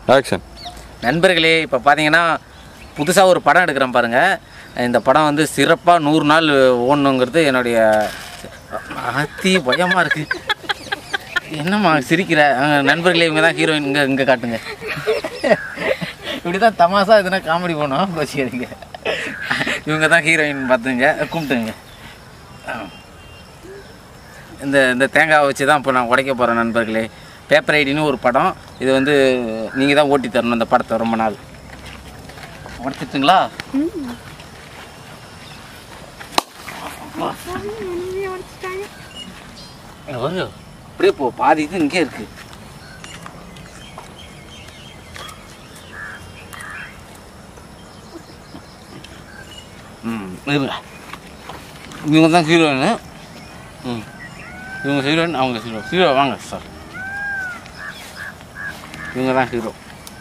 Action நண்பர்களே இப்போ பார்த்தீங்கன்னா புதுசாக ஒரு படம் எடுக்கிறேன் பாருங்கள் இந்த படம் வந்து சிறப்பாக நூறு நாள் ஓடணுங்கிறது என்னுடைய அத்தி பயமாக இருக்குது என்னம்மா சிரிக்கிற அஹ், நண்பர்களே இவங்க தான் ஹீரோயின் இங்கே இங்கே காட்டுங்க இப்படி தான் தமாசா எதுனா காமெடி பண்ணுவோம் கோச்சிக்கிறீங்க இவங்க தான் ஹீரோயின் பார்த்துங்க கும்பிட்டுங்க அஹ். இந்த இந்த தேங்காவை வச்சு தான் இப்போ நான் உடைக்க போகிறேன் நண்பர்களே பேப்பர் ஐடின்னு ஒரு படம் இது வந்து நீங்கள் தான் ஓட்டி தரணும் இந்த படத்தை ரொம்ப நாள் உடைச்சிட்டுங்களா இங்க பாருங்க. அப்படியே போ பாதி இது இங்கே இருக்கு ம் இருங்க இவங்க தான் ஹீரோயின் ம் இவங்க ஹீரோயின் அவங்க ஹீரோ ஹீரோ வாங்க சார் இவங்க தான் ஹீரோ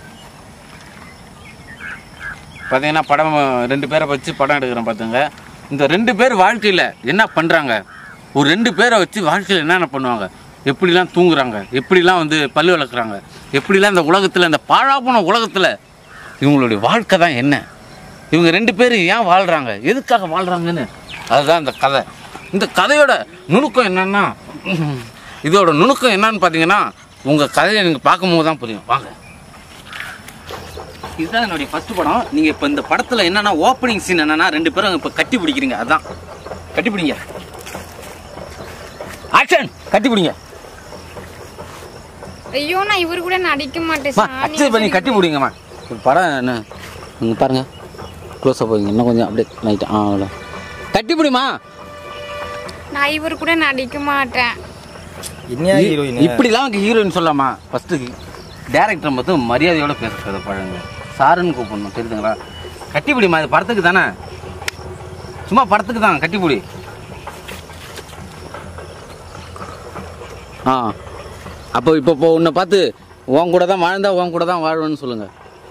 பார்த்தீங்கன்னா படம் ரெண்டு பேரை வச்சு படம் எடுக்கிறேன் பார்த்துங்க இந்த ரெண்டு பேர் வாழ்க்கையில் என்ன பண்ணுறாங்க ஒரு ரெண்டு பேரை வச்சு வாழ்க்கையில் என்னென்ன பண்ணுவாங்க எப்படிலாம் தூங்குறாங்க எப்படிலாம் வந்து பல்லு வளர்க்குறாங்க எப்படிலாம் இந்த உலகத்தில் இந்த பாழாப்போன உலகத்தில் இவங்களுடைய வாழ்க்கை தான் என்ன இவங்க ரெண்டு பேரும் ஏன் வாழ்கிறாங்க எதுக்காக வாழ்கிறாங்கன்னு அதுதான் இந்த கதை இந்த கதையோட நுணுக்கம் என்னன்னா இதோட நுணுக்கம் என்னன்னு பார்த்தீங்கன்னா உங்கள் கதையை நீங்கள் பார்க்கும்போது தான் புரியும் வாங்க இதுதான் என்னுடைய ஃபர்ஸ்ட் படம் நீங்கள் இப்போ இந்த படத்தில் என்னன்னா ஓப்பனிங் சீன் என்னன்னா ரெண்டு பேரும் இப்போ கட்டி பிடிக்கிறீங்க அதான் கட்டி பிடிங்க ஆக்ஷன் கட்டி பிடிங்க ஐயோ நான் இவரு கூட நடிக்க மாட்டேன் மா சாமி. அச்சை பண்ணி கட்டி பிடிங்கம்மா இப்போ படம் என்ன நீங்கள் பாருங்க க்ளோஸ் அப் போய்ங்க இன்னும் கொஞ்சம் அப்படியே நைட்டு ஆ அவ்வளோ கட்டி பிடிமா நான் இவரு கூட நடிக்க மாட்டேன் என்ன ஹீரோயின் இப்படிலாம் ஹீரோயின் சொல்லலாமா ஃபஸ்ட்டு டேரக்டர் மட்டும் மரியாதையோட பேசுறது பழங்க சாருன்னு கூப்பிடணும் தெரியுதுங்களா கட்டிப்பிடிமா இது படத்துக்கு தானே சும்மா படத்துக்கு தான் கட்டிப்பிடி ஆ அப்போ இப்போ இப்போ உன்னை பார்த்து உன் கூட தான் வாழ்ந்தா உன் கூட தான் வாழ்வேன்னு சொல்லுங்க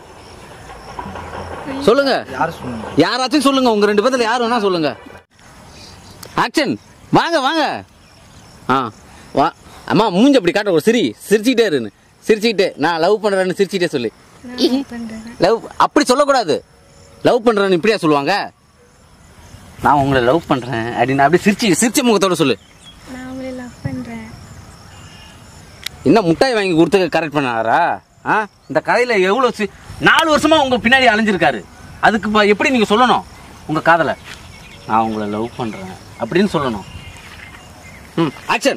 சொல்லுங்க யார் சொன்னீங்க யாராச்சும் சொல்லுங்க உங்க ரெண்டு பேர்த்துல யார் வேணா சொல்லுங்க ஆக்ஷன் வாங்க வாங்க ஆ வா அம்மா மூஞ்சி அப்படி காட்ட ஒரு சிரி சிரிச்சுக்கிட்டே இருன்னு சிரிச்சுக்கிட்டே நான் லவ் பண்றேன்னு சிரிச்சுக்கிட்டே சொல்லு நான் பண்றேன் லவ் அப்படி சொல்லக்கூடாது லவ் பண்றேன்னு இப்படியா சொல்லுவாங்க நான் உங்களை லவ் பண்றேன் அப்படின்னு அப்படியே சிரிச்சு சிரிச்ச முகத்தோட சொல்லு நான் உங்களை லவ் பண்றேன் என்ன முட்டாய் வாங்கி கொடுத்து கரெக்ட் பண்ணாரா ஆ இந்த கதையில எவ்வளோ சி- நாலு வருஷமா உங்க பின்னாடி அலைஞ்சிருக்காரு அதுக்கு இப்ப எப்படி நீங்க சொல்லணும் உங்க காதலை நான் உங்களை லவ் பண்றேன் அப்படின்னு சொல்லணும் ம் ஆக்ஷன்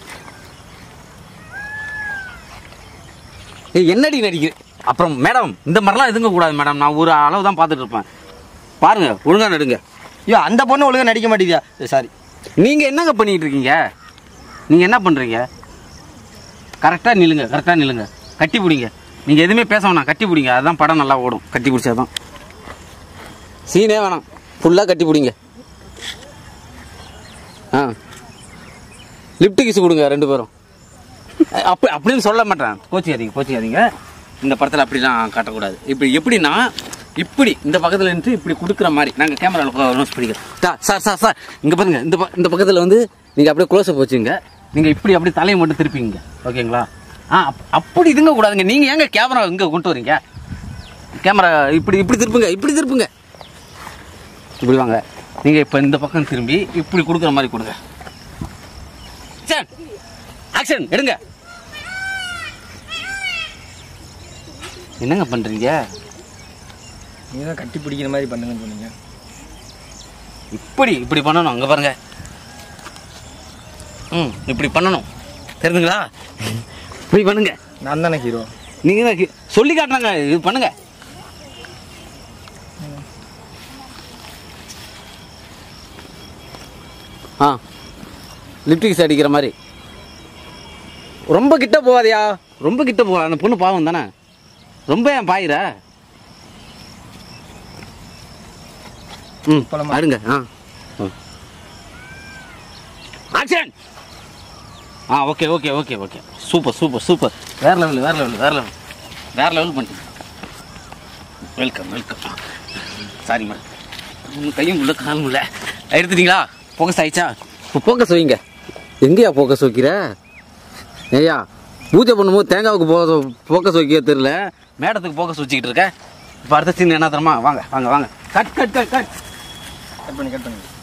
ஏய் என்னடி நடிக்கிற அப்புறம் மேடம் இந்த மாதிரிலாம் எதுங்க கூடாது மேடம் நான் ஒரு அளவு தான் பார்த்துட்டு இருப்பேன் பாருங்க ஒழுங்கா நடுங்க ஐயோ அந்த பொண்ணு ஒழுங்கா நடிக்க மாட்டேங்குதா சாரி நீங்க என்னங்க பண்ணிட்டு இருக்கீங்க நீங்க என்ன பண்றீங்க கரெக்டா நில்லுங்க கரெக்டா நில்லுங்க கட்டி பிடிங்க நீங்க எதுவுமே பேச வேணாம் கட்டி பிடிங்க அதுதான் படம் நல்லா ஓடும் கட்டி பிடிச்சாதான் சீனே வேணாம் ஃபுல்லா கட்டி பிடிங்க ஆ லிப்ட் கிஸ் கொடுங்க ரெண்டு பேரும் அப்படி அப்படின்னு சொல்ல மாட்டேன் கோச்சிக்காதீங்க கோச்சிக்காதீங்க இந்த படத்தில் அப்படிலாம் காட்டக்கூடாது இப்படி எப்படின்னா இப்படி இந்த பக்கத்தில் நின்று இப்படி கொடுக்குற மாதிரி நாங்கள் கேமராவில் நோஸ் பண்ணிக்கிறோம் சார் சார் சார் இங்கே பாருங்க இந்த ப- இந்த பக்கத்தில் வந்து நீங்கள் அப்படியே க்ளோஸ் அப் வச்சுங்க நீங்கள் இப்படி அப்படியே தலையை மட்டும் திருப்பிங்க ஓகேங்களா ஆ அப்- அப்படி இதுங்க கூடாதுங்க நீங்கள் ஏங்க கேமரா இங்கே கொண்டு வரீங்க கேமரா இப்படி இப்படி திருப்புங்க இப்படி திருப்புங்க இப்படி வாங்க நீங்கள் இப்போ இந்த பக்கம் திரும்பி இப்படி கொடுக்குற மாதிரி கொடுங்க சார் ஆக்ஷன் எடுங்க என்னங்க பண்றீங்க நீங்க தான் கட்டி பிடிக்கிற மாதிரி பண்ணுங்கன்னு சொன்னீங்க இப்படி இப்படி பண்ணணும் அங்க பாருங்க ம் இப்படி பண்ணணும் தெரியுதுங்களா இப்படி பண்ணுங்க நான் தானே ஹீரோ நீங்க தான் கி- சொல்லி காட்டுறாங்க இது பண்ணுங்க ஆ லிப்டிக்ஸ் அடிக்கிற மாதிரி ரொம்ப கிட்ட போகாதயா ரொம்ப கிட்ட போகாத அந்த பொண்ணு பாவம் தானே ரொம்ப ஏன் பாயிர ம் போலாமா? அடுங்க ஆ ஆக்ஷன் ஆ okay okay okay okay super super super வேற லெவல் வேற லெவல் வேற லெவல் வேற லெவல் பண்ணிட்டீங்க வெல்கம் வெல்கம் சாரி மேடம் உங்கள் கையும் உள்ள காலும் இல்லை எடுத்துட்டீங்களா ஃபோக்கஸ் ஆயிடுச்சா இப்போ ஃபோக்கஸ் வைங்க எங்கேயா ஃபோக்கஸ் வைக்கிற ஏய்யா பூஜை பண்ணும்போது தேங்காவுக்கு ஃபோக்கஸ் வைக்க தெரியல மேடத்துக்கு போக்கஸ் வச்சுக்கிட்டு இருக்க இப்போ அடுத்த சீன் என்ன தரமா வாங்க வாங்க வாங்க cut cut cut cut cut பண்ணி கட் பண்ணி